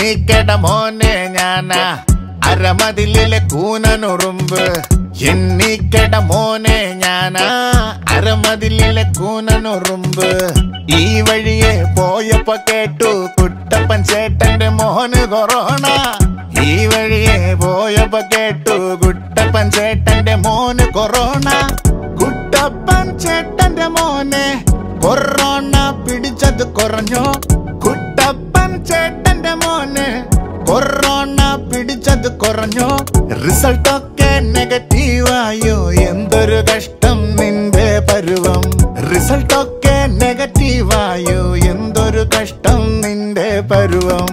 എണ്ണീക്കട മോനെ ഞാനാ അരമതിലെ കൂനനുറുമ്പ് എണ്ണീക്കട മോനെ ഞാനാ അരമതിലെ കൂനനുറുമ്പ് ഈ വഴിയെ പോയപ്പോ കേട്ടു കുട്ടപ്പൻ ചേട്ടന്റെ മോന് കൊറോണ ഈ വഴിയെ പോയപ്പോ കേട്ടു കുട്ടപ്പൻ ചേട്ടന്റെ മോന് കൊറോണ കുട്ടപ്പൻ ചേട്ടന്റെ മോനെ കൊറോണ പിടിച്ചത് കുറഞ്ഞോ കുട്ടപ്പൻ ചേട്ടന്റെ മോനെ കൊറോണ പിടിച്ചത് കുറഞ്ഞോ റിസൾട്ട് ഒക്കെ നെഗറ്റീവായോ എന്തൊരു കഷ്ടം നിന്റെ പരുവം റിസൾട്ട് ഒക്കെ നെഗറ്റീവായോ എന്തൊരു കഷ്ടം നിന്റെ പരുവം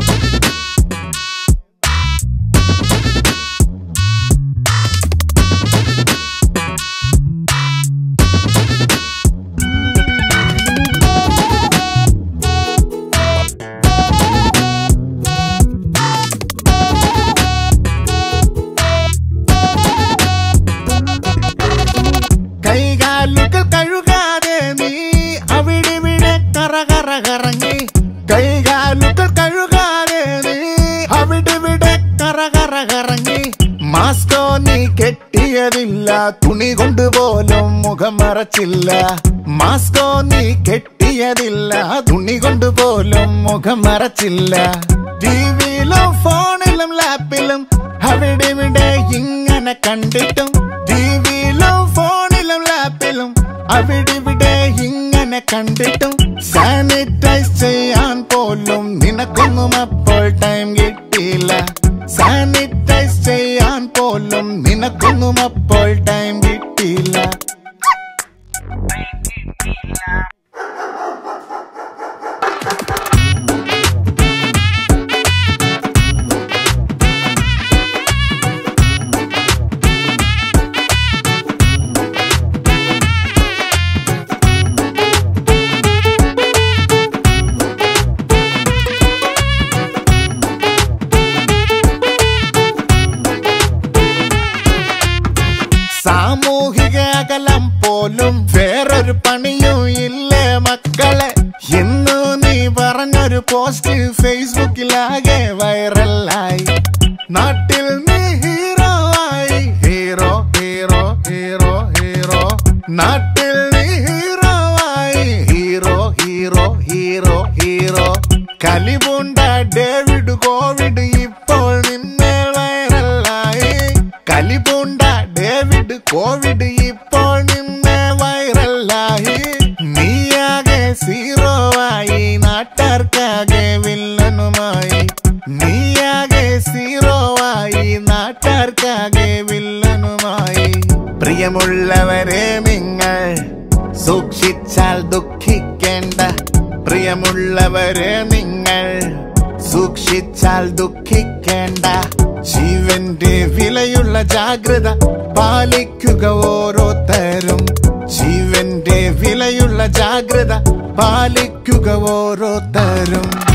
കൈകാലുകൾ കഴുകാതെ നീ അവിടിവിടെ കറ കറ കറങ്ങി കൈകാലുകൾ കഴുകാതെ നീ അവിടിവിടെ കറ കറ കറങ്ങി മാസ്കോ നീ കെട്ടിയതില്ല തുണി കൊണ്ട് പോലും മുഖം മറച്ചില്ല മാസ്കോ നീ കെട്ടിയതില്ല തുണി കൊണ്ട് പോലും മുഖം മറച്ചില്ല ടിവിയിലും ഫോണിലും ലാപ്പിലും അവിടെ ഇവിടെ ഇങ്ങനെ കണ്ടിട്ടും ടിവിയിലും ഫോണിലും ലാപ്പിലും അവിടെ ഇവിടെ ഇങ്ങനെ കണ്ടിട്ടും സാനിറ്റൈസ് ചെയ്യാൻ പോലും നിനക്കൊന്നും അപ്പോൾ ടൈം കിട്ടിയില്ല സാനിറ്റൈസ് ചെയ്യാൻ പോലും നിനക്കൊന്നും അപ്പോൾ ടൈം കിട്ടിയില്ല സാമൂഹിക അകലം പോലും വേറൊരു പണിയും ഇല്ലേ മക്കളെ ഇന്നു നീ പറഞ്ഞൊരു പോസ്റ്റ് ഫേസ്ബുക്കിലാകെ വൈറലായി നാട്ടിൽ നീ ഹീറോ ആയി ഹീറോ ഹീറോ ഹീറോ ഹീറോ നാട്ടിൽ നീ ഹീറോ ആയി ഹീറോ ഹീറോ ഹീറോ ഹീറോ കലിപൂണ്ട ഡേവിഡ് കോവിഡ് ഇപ്പോൾ നിന്നെ വൈറലായി കലിപൂണ്ട ഡേവിഡ് കോവിഡ് ഇപ്പോൾ നിന്നെ വൈറലായി നീയാകെ സീറോ ആയി നാട്ടാർക്കാകെ വില്ലനുമായി നീയാകെ സീറോ ആയി നാട്ടാർക്കാകെ വില്ലനുമായി പ്രിയമുള്ളവരെ നിങ്ങൾ സൂക്ഷിച്ചാൽ ദുഃഖിക്കേണ്ട പ്രിയമുള്ളവരെ നിങ്ങൾ സൂക്ഷിച്ചാൽ ദുഃഖിക്കേണ്ട ജീവന്റെ വിലയുള്ള ജാഗ്രത പാലിക്കുക ഓരോരുത്തരും ജീവന്റെ വിലയുള്ള ജാഗ്രത പാലിക്കുക ഓരോരുത്തരും